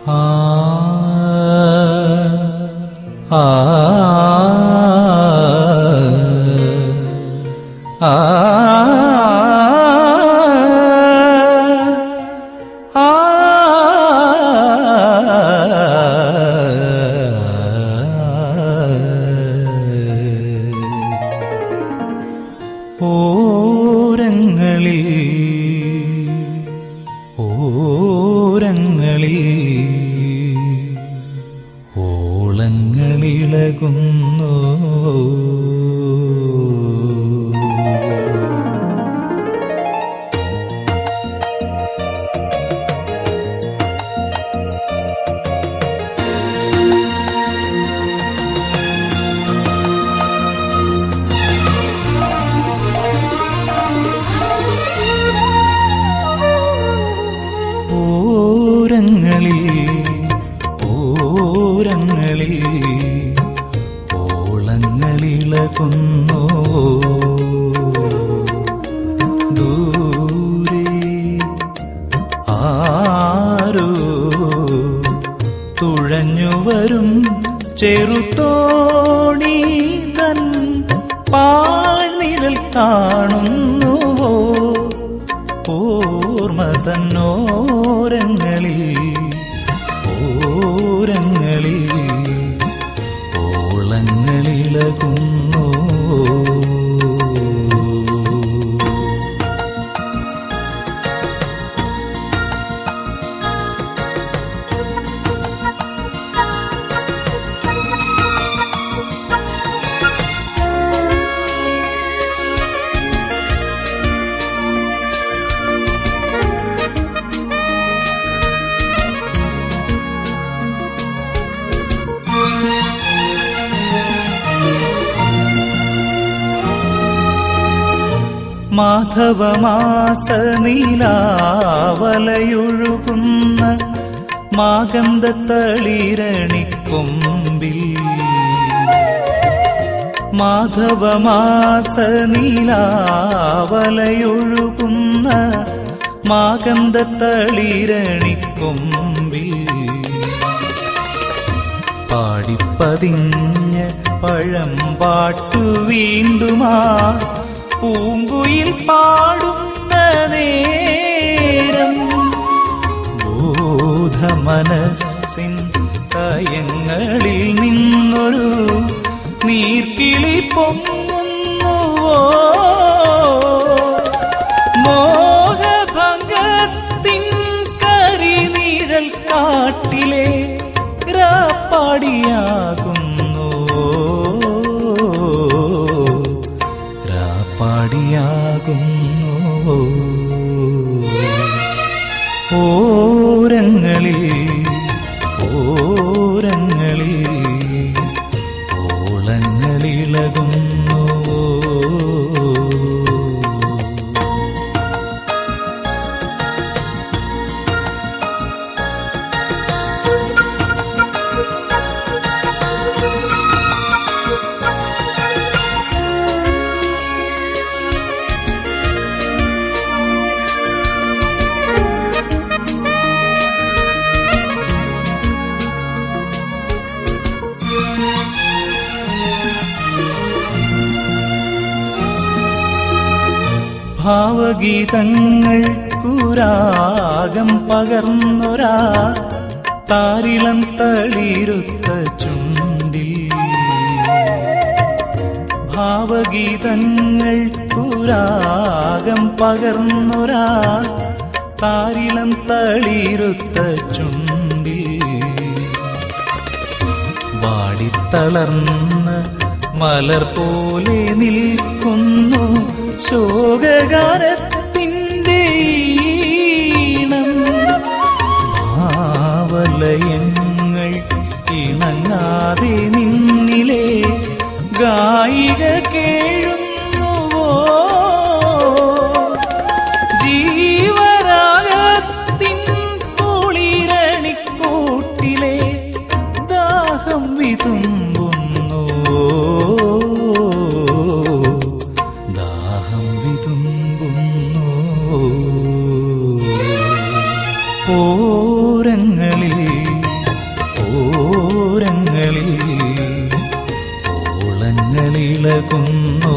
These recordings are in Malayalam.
ആ ആ ആ ആ ഓരങ്ങളിൽ ഓരങ്ങളിൽ ഓളങ്ങളിളകുന്നു ഓരങ്ങളിൽ ഓരങ്ങളിൽ ഓളങ്ങളിളകുന്നു ദൂരെ ആരോ തുഴഞ്ഞുവരും ചെറുതോണി തൻ പാഴ്നിഴൽ കാണുന്നുവോ ഓർമ്മ തന്നോരങ്ങളിൽ ഓരങ്ങളിൽ ഓളങ്ങളിളകുന്നു മാധവമാസ നീലാവലയൊഴുകുന്ന മാഗന്ധത്തളിരണിക്കൊമ്പിൽ മാധവമാസ നീലാവലയൊഴുകുന്ന മാഗന്ധത്തളിരണിക്കൊമ്പിൽ പാടിപ്പതിഞ്ഞ പഴം പാട്ടു വീണ്ടുമാ പൂങ്കുയിൽ പാടുന്ന നേരം ബോധമനസ്സിൻ കയങ്ങളിൽ നിന്നൊരു നീർക്കിളി പൊങ്ങുന്നുവോ മോഹഭംഗത്തിൻ കരിനിഴൽ കാട്ടിലെ രാപ്പാടിയാകുന്നു രാപ്പാടിയാകുന്നു ഓരങ്ങളിൽ ഓരങ്ങളിൽ ഓളങ്ങളിളകുന്നു ഭാവഗീതങ്ങൾക്കുരാഗം പകർന്നൊരാ താരിളം തളിരുത്ത ചുണ്ടിൽ ഭാവഗീതങ്ങൾക്കുരാഗം പകർന്നൊരാ താരിളം തളിരുത്ത ചുണ്ടിൽ വാടിത്തളർന്ന മലർ പോലെ നിൽക്കുന്നു ശോകഗാനത്തിൻ്റെ ഈണം ഭാവലയങ്ങൾ ഇണങ്ങാതെ നിന്നിലെ ഗായിക കേഴുന്നുവോ ജീവരാഗത്തിൻ കുളിരണിക്കൂട്ടിലെ ദാഹം വിതുമ്പുന്നു ദാഹം വിതുമ്പുന്നു ഓരങ്ങളിൽ ഓരങ്ങളിൽ ഓളങ്ങളിളകുന്നു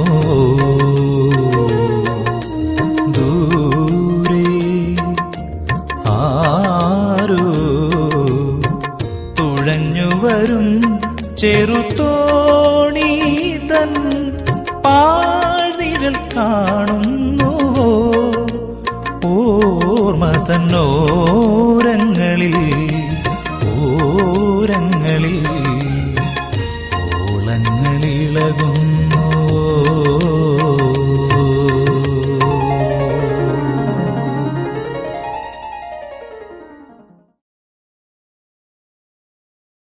ദൂരെ ആരോ തുഴഞ്ഞുവരും ചെറുതോണി തൻ പാഴ്നിഴൽ കാണുന്നു ഓർമ്മ തന്നോരങ്ങളിൽ ഓരങ്ങളിൽ ഓളങ്ങളിളകുന്നു